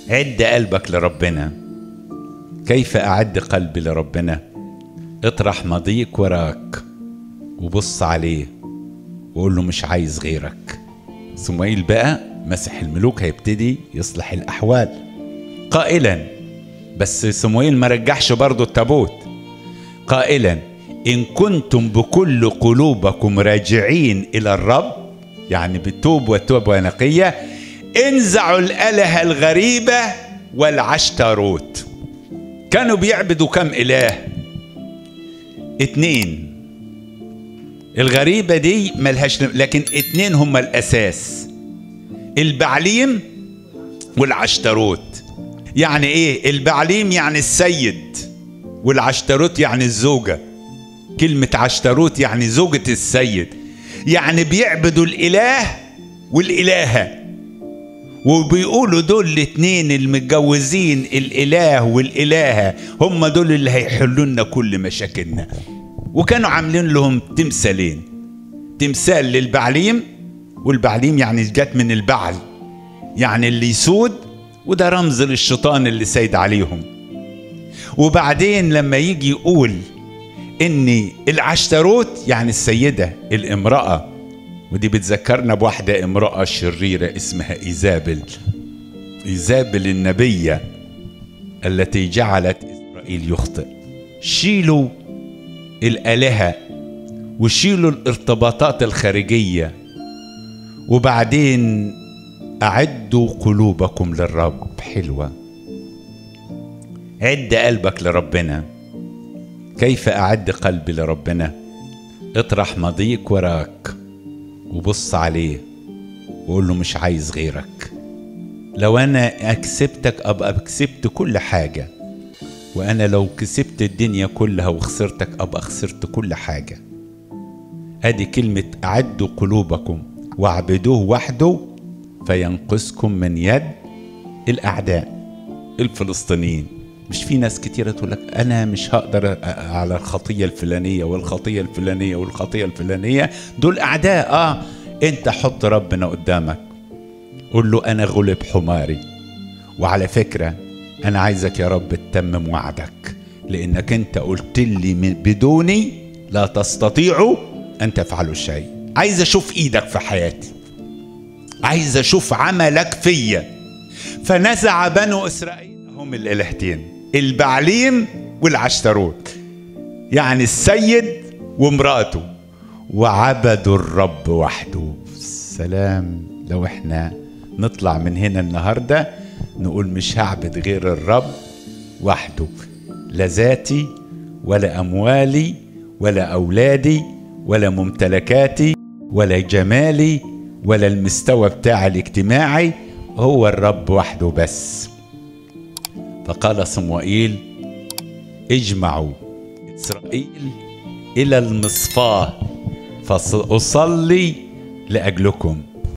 عد قلبك لربنا كيف أعد قلبي لربنا اطرح مضيق وراك وبص عليه وقول له مش عايز غيرك صموئيل بقى مسح الملوك هيبتدي يصلح الأحوال قائلا بس صموئيل ما رجعش برضه التابوت قائلا إن كنتم بكل قلوبكم راجعين إلى الرب يعني بالتوب والتوبة نقية انزعوا الآلهة الغريبة والعشتروت كانوا بيعبدوا كم إله اتنين الغريبة دي ملهاش لكن اتنين هم الأساس البعليم والعشتروت يعني ايه البعليم يعني السيد والعشتروت يعني الزوجة كلمة عشتروت يعني زوجة السيد يعني بيعبدوا الإله والإلهة وبيقولوا دول الاتنين المتجوزين الإله والإلهة هم دول اللي هيحلوا لنا كل مشاكلنا وكانوا عاملين لهم تمثالين تمثال للبعليم والبعليم يعني جت من البعل يعني اللي يسود وده رمز للشيطان اللي سيد عليهم وبعدين لما يجي يقول ان العشتروت يعني السيدة الامرأة ودي بتذكرنا بواحدة امرأة شريرة اسمها إيزابل إيزابل النبية التي جعلت إسرائيل يخطئ شيلوا الآلهة وشيلوا الارتباطات الخارجية وبعدين أعدوا قلوبكم للرب حلوة عد قلبك لربنا كيف أعد قلبي لربنا اطرح مضيق وراك وبص عليه وقول له مش عايز غيرك لو أنا كسبتك أبقى كسبت كل حاجة وأنا لو كسبت الدنيا كلها وخسرتك أبقى خسرت كل حاجة أدي كلمة أعدوا قلوبكم واعبدوه وحده فينقذكم من يد الأعداء الفلسطينيين مش في ناس كتيرة تقول لك أنا مش هقدر على الخطية الفلانية والخطية الفلانية والخطية الفلانية دول أعداء آه أنت حط ربنا قدامك قول له أنا غلب حماري وعلى فكرة أنا عايزك يا رب تتمم وعدك لأنك أنت قلت لي من بدوني لا تستطيعوا أن تفعلوا شيء عايز أشوف إيدك في حياتي عايز أشوف عملك فيا فنزع بنو إسرائيل هم الإلهتين البعليم والعشتروت يعني السيد وامرأته وعبدوا الرب وحده سلام لو احنا نطلع من هنا النهارده نقول مش هعبد غير الرب وحده لا ذاتي ولا اموالي ولا اولادي ولا ممتلكاتي ولا جمالي ولا المستوى بتاع الاجتماعي هو الرب وحده بس فقال صموئيل اجمعوا اسرائيل الى المصفاه فاصلي لاجلكم